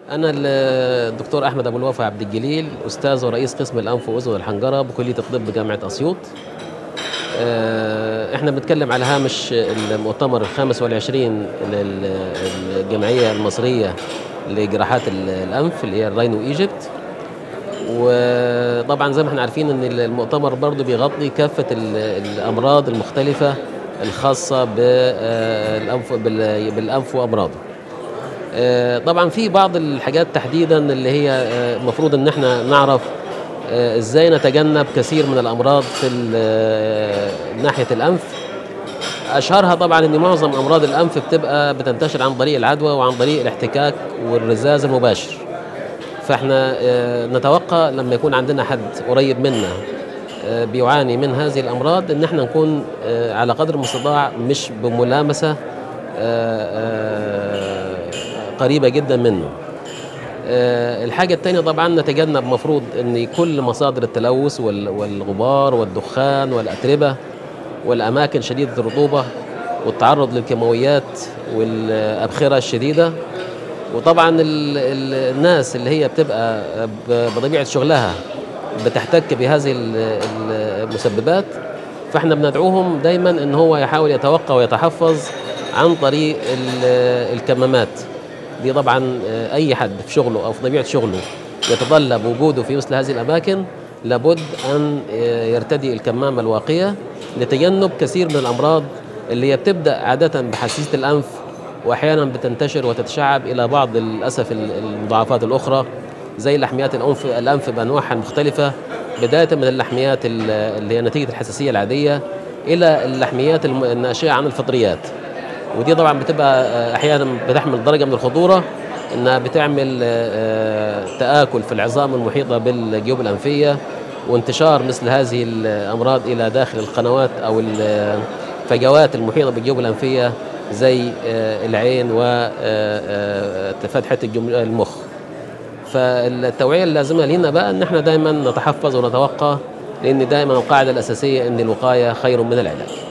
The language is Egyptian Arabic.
أنا الدكتور أحمد أبو الوفا عبد الجليل أستاذ ورئيس قسم الأنف وأذن والحنجرة بكلية الطب جامعة أسيوط. آه، إحنا بنتكلم على هامش المؤتمر الخامس والعشرين للجمعية المصرية لجراحات الأنف اللي هي الراينو إيجيبت. وطبعا زي ما احنا عارفين ان المؤتمر برضه بيغطي كافة الأمراض المختلفة الخاصة بالأنف بالأنف وأمراضه. طبعا في بعض الحاجات تحديدا اللي هي المفروض ان احنا نعرف ازاي نتجنب كثير من الامراض في ناحيه الانف اشهرها طبعا ان معظم امراض الانف بتبقى بتنتشر عن طريق العدوى وعن طريق الاحتكاك والرذاذ المباشر فاحنا نتوقع لما يكون عندنا حد قريب منا بيعاني من هذه الامراض ان احنا نكون على قدر المستطاع مش بملامسه قريبة جدا منه الحاجة الثانية طبعا نتجنب مفروض أن كل مصادر التلوث والغبار والدخان والأتربة والأماكن شديدة الرطوبة والتعرض للكيماويات والأبخرة الشديدة وطبعا الناس اللي هي بتبقى بطبيعة شغلها بتحتك بهذه المسببات فاحنا بندعوهم دايما ان هو يحاول يتوقع ويتحفظ عن طريق الكمامات دي طبعا اي حد في شغله او في طبيعه شغله يتطلب وجوده في مثل هذه الاماكن لابد ان يرتدي الكمامه الواقيه لتجنب كثير من الامراض اللي هي بتبدا عاده بحساسيه الانف واحيانا بتنتشر وتتشعب الى بعض للاسف المضاعفات الاخرى زي لحميات الانف الانف بانواعها المختلفه بدايه من اللحميات اللي هي نتيجه الحساسيه العاديه الى اللحميات الناشئه عن الفطريات ودي طبعا بتبقى احيانا بتحمل درجه من الخطوره انها بتعمل تاكل في العظام المحيطه بالجيوب الانفيه وانتشار مثل هذه الامراض الى داخل القنوات او الفجوات المحيطه بالجيوب الانفيه زي العين وفتحه المخ فالتوعيه اللازمه لنا بقى ان احنا دايما نتحفظ ونتوقع لان دايما القاعده الاساسيه ان الوقايه خير من العلاج